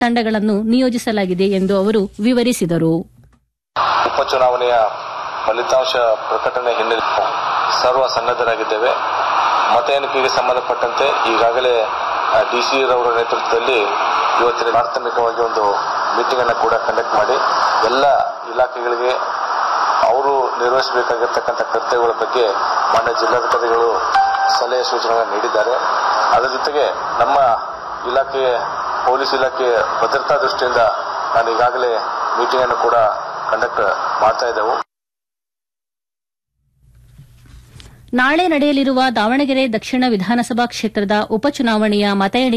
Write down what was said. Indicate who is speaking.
Speaker 1: ತಂಡಗಳನ್ನು ನಿಯೋಜಿಸಲಾಗಿದೆ ಎಂದು ಅವರು ವಿವರಿಸಿದರು
Speaker 2: ಉಪಚುನಾವಣೆಯ ಫಲಿತಾಂಶ ಪ್ರಕಟಣೆ ಹಿನ್ನೆಲೆ ಸರ್ವ ಸನ್ನದ್ಧರಾಗಿದ್ದೇವೆ ಮತ ಎಣಿಕೆಗೆ ಸಂಬಂಧಪಟ್ಟಂತೆ ಈಗಾಗಲೇ ಡಿಸಿ ರವರ ನೇತೃತ್ವದಲ್ಲಿ ಇವತ್ತಿನ ಪ್ರಾಥಮಿಕವಾಗಿ ಒಂದು ಮೀಟಿಂಗ್ ಅನ್ನು ಕೂಡ ಕಂಡಕ್ಟ್ ಮಾಡಿ ಎಲ್ಲ ಇಲಾಖೆಗಳಿಗೆ ಅವರು ನಿರ್ವಹಿಸಬೇಕಾಗಿರ್ತಕ್ಕಂಥ ಕರ್ತವ್ಯಗಳ ಬಗ್ಗೆ ಮಾನ್ಯ ಜಿಲ್ಲಾಧಿಕಾರಿಗಳು ಸಲಹೆ ಸೂಚನೆಗಳನ್ನು ನೀಡಿದ್ದಾರೆ ಅದರ ಜೊತೆಗೆ ನಮ್ಮ ಇಲಾಖೆ ಪೊಲೀಸ್ ಇಲಾಖೆ ಭದ್ರತಾ ದೃಷ್ಟಿಯಿಂದ ನಾನು ಈಗಾಗಲೇ ಮೀಟಿಂಗ್ ಅನ್ನು ಕೂಡ ಕಂಡಕ್ಟ್ ಮಾಡ್ತಾ ಇದ್ದೆವು
Speaker 1: ನಾಳೆ ನಡೆಯಲಿರುವ ದಾವಣಗೆರೆ ದಕ್ಷಿಣ ವಿಧಾನಸಭಾ ಕ್ಷೇತ್ರದ ಉಪಚುನಾವಣೆಯ ಮತ ಎಣಿಕೆ